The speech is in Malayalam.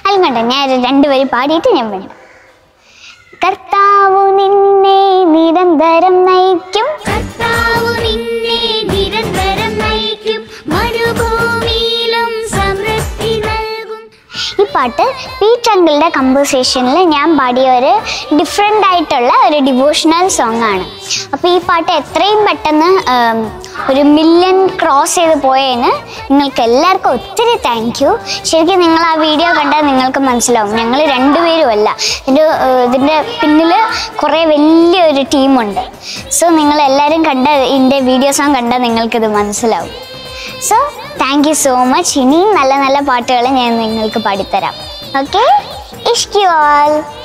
അല്ല കണ്ട ഞാൻ ഒരു രണ്ടുപേരും പാടിയിട്ട് ഞാൻ വേണം കർത്താവ് നിന്നെ നിരന്തരം നയിക്കും കർത്താവ് നിന്നെ നിരന്തരം നയിക്കും മരുഭൂമിയിലും സമൃദ്ധി നൽകും ഈ പാട്ട് പീറ്റ് അങ്കിളുടെ കമ്പോസിഷനിൽ ഞാൻ പാടിയ ഒരു ഡിഫറെൻ്റ് ആയിട്ടുള്ള ഒരു ഡിവോഷണൽ സോങ് ആണ് അപ്പോൾ ഈ പാട്ട് എത്രയും പെട്ടെന്ന് ഉം, ഒരു മില്യൺ ക്രോസ് ചെയ്ത് പോയതിന് നിങ്ങൾക്ക് എല്ലാവർക്കും ഒത്തിരി താങ്ക് യു ശരിക്കും നിങ്ങൾ ആ വീഡിയോ കണ്ടാൽ നിങ്ങൾക്ക് മനസ്സിലാവും ഞങ്ങൾ രണ്ടുപേരും അല്ല ഇതിൻ്റെ ഇതിൻ്റെ പിന്നിൽ കുറേ വലിയൊരു ടീമുണ്ട് സോ നിങ്ങൾ എല്ലാവരും കണ്ട ഇതിൻ്റെ വീഡിയോസും കണ്ടാൽ നിങ്ങൾക്കിത് മനസ്സിലാവും so thank you so much ഇനിയും നല്ല നല്ല പാട്ടുകൾ ഞാൻ നിങ്ങൾക്ക് പാടിത്തരാം ഓക്കെ ഇഷ്ക് യു ആൾ